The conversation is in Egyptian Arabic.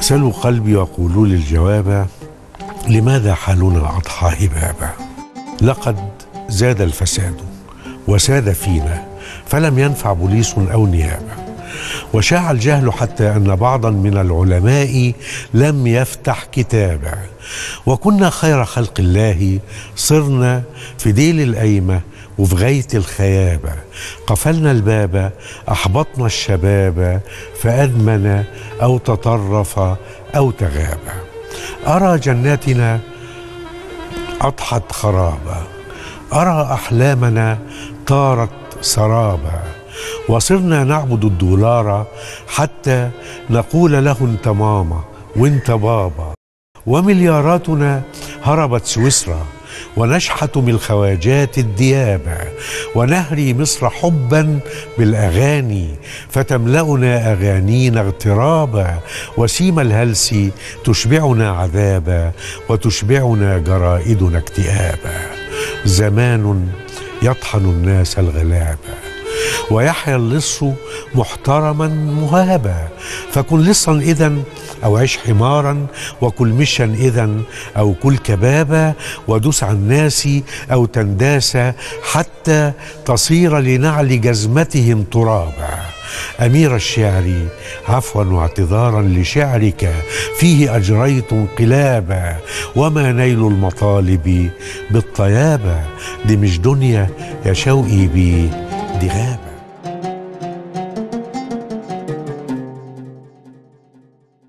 سلوا قلبي وقولوا لي الجواب لماذا حالنا أضحى هبابا لقد زاد الفساد وساد فينا فلم ينفع بوليس أو نيابة وشاع الجهل حتى ان بعضا من العلماء لم يفتح كتابا وكنا خير خلق الله صرنا في ديل الايمه وفي غاية الخيابة قفلنا الباب أحبطنا الشباب فأدمن أو تطرف أو تغاب أرى جناتنا أضحت خرابا أرى أحلامنا طارت سرابا وصرنا نعبد الدولار حتى نقول له انت ماما وانت بابا وملياراتنا هربت سويسرا ونشحت من الخواجات الديابة ونهري مصر حبا بالأغاني فتملأنا أغانينا اغترابا وسيم الهلس تشبعنا عذابا وتشبعنا جرائدنا اكتئابا زمان يطحن الناس الغلابه ويحيا اللص محترما مهابا فكن لصا اذا او عش حمارا وكل مشا اذا او كل كبابا ودس على الناس او تنداس حتى تصير لنعل جزمتهم ترابا امير الشعر عفوا واعتذارا لشعرك فيه اجريت انقلابا وما نيل المطالب بالطيابه دي مش دنيا يا شوقي بي دي غابه